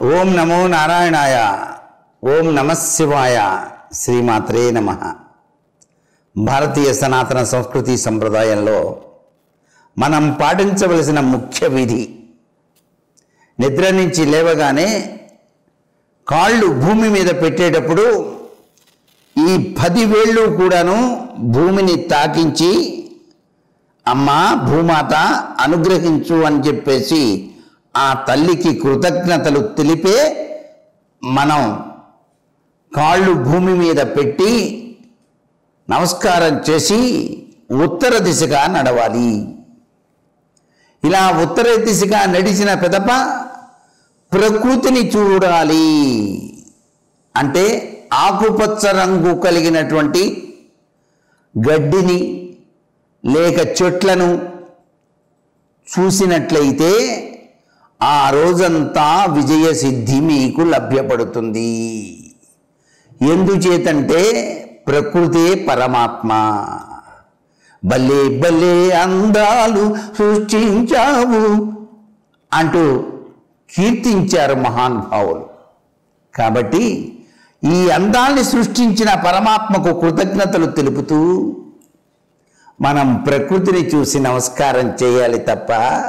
ఓం నమో నారాయణాయ ఓం నమ శివాయ శ్రీమాత్రే నమ భారతీయ సనాతన సంస్కృతి సంప్రదాయంలో మనం పాటించవలసిన ముఖ్య విధి నిద్ర నుంచి లేవగానే కాళ్ళు భూమి మీద పెట్టేటప్పుడు ఈ పది వేళ్ళు కూడాను భూమిని తాకించి అమ్మా భూమాత అనుగ్రహించు అని చెప్పేసి ఆ తల్లికి కృతజ్ఞతలు తెలిపే మనం కాళ్ళు భూమి మీద పెట్టి నమస్కారం చేసి ఉత్తర దిశగా నడవాలి ఇలా ఉత్తర దిశగా నడిచిన పెదప ప్రకృతిని చూడాలి అంటే ఆకుపచ్చ రంగు కలిగినటువంటి గడ్డిని లేక చెట్లను చూసినట్లయితే ఆ రోజంతా విజయ సిద్ధి మీకు లభ్యపడుతుంది ఎందుచేతంటే ప్రకృతే పరమాత్మ భలే భలే అందాలు సృష్టించావు అంటూ కీర్తించారు మహానుభావులు కాబట్టి ఈ అందాల్ని సృష్టించిన పరమాత్మకు కృతజ్ఞతలు తెలుపుతూ మనం ప్రకృతిని చూసి నమస్కారం చేయాలి తప్ప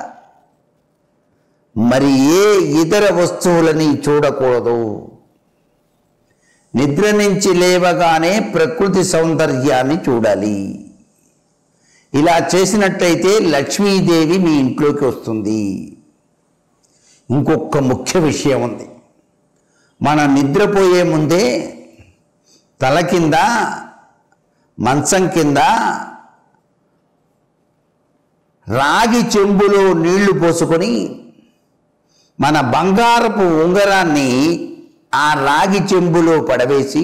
మరి ఏ ఇతర వస్తువులని చూడకూడదు నిద్ర నుంచి లేవగానే ప్రకృతి సౌందర్యాన్ని చూడాలి ఇలా చేసినట్టయితే లక్ష్మీదేవి మీ ఇంట్లోకి వస్తుంది ఇంకొక ముఖ్య విషయం ఉంది మనం నిద్రపోయే ముందే తల కింద మంచం కింద రాగి చెంబులో నీళ్లు పోసుకొని మన బంగారపు ఉంగరాన్ని ఆ రాగి చెంబులో పడవేసి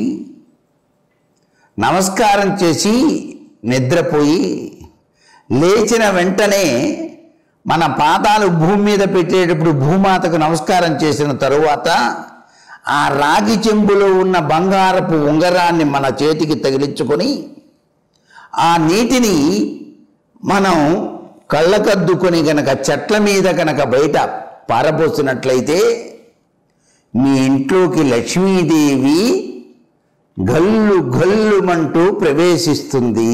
నమస్కారం చేసి నిద్రపోయి లేచిన వెంటనే మన పాదాలు భూమి మీద పెట్టేటప్పుడు భూమాతకు నమస్కారం చేసిన తరువాత ఆ రాగి చెంబులో ఉన్న బంగారపు ఉంగరాన్ని మన చేతికి తగిలించుకొని ఆ నీటిని మనం కళ్ళకద్దుకొని గనక చెట్ల మీద గనక బయట పారబోసినట్లయితే మీ ఇంట్లోకి లక్ష్మీదేవి గల్లు గల్లుమంటూ ప్రవేశిస్తుంది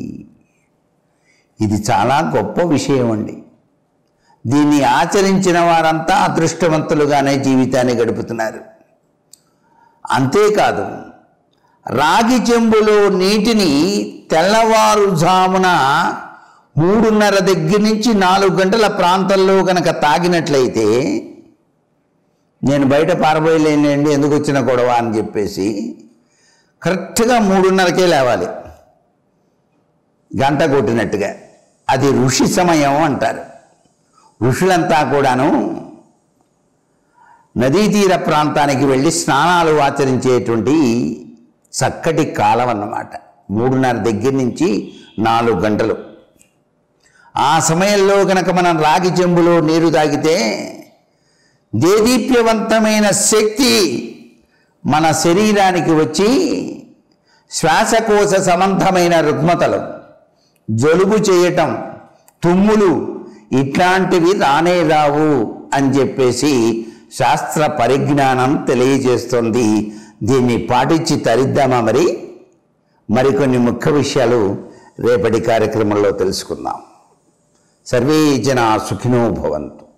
ఇది చాలా గొప్ప విషయం అండి దీన్ని ఆచరించిన వారంతా అదృష్టవంతులుగానే జీవితాన్ని గడుపుతున్నారు అంతేకాదు రాగి చెంబులో నీటిని తెల్లవారుజామున మూడున్నర దగ్గర నుంచి నాలుగు గంటల ప్రాంతంలో కనుక తాగినట్లయితే నేను బయట పారబోయలేనండి ఎందుకు వచ్చిన గొడవ అని చెప్పేసి కరెక్ట్గా మూడున్నరకే లేవాలి గంట కొట్టినట్టుగా అది ఋషి సమయం అంటారు ఋషులంతా కూడాను నదీ తీర ప్రాంతానికి వెళ్ళి స్నానాలు ఆచరించేటువంటి చక్కటి కాలం అన్నమాట మూడున్నర దగ్గర నుంచి నాలుగు గంటలు ఆ సమయంలో కనుక మనం రాగి చెంబులో నీరు తాగితే దేదీప్యవంతమైన శక్తి మన శరీరానికి వచ్చి శ్వాసకోశ సంబంధమైన రుగ్మతలు జలుబు చేయటం తుమ్ములు ఇట్లాంటివి రానే రావు అని చెప్పేసి శాస్త్ర పరిజ్ఞానం తెలియజేస్తుంది దీన్ని పాటించి తరిద్దామా మరి మరికొన్ని ముఖ్య విషయాలు రేపటి కార్యక్రమంలో తెలుసుకుందాం సర్వే జనా సుఖినో భవంతు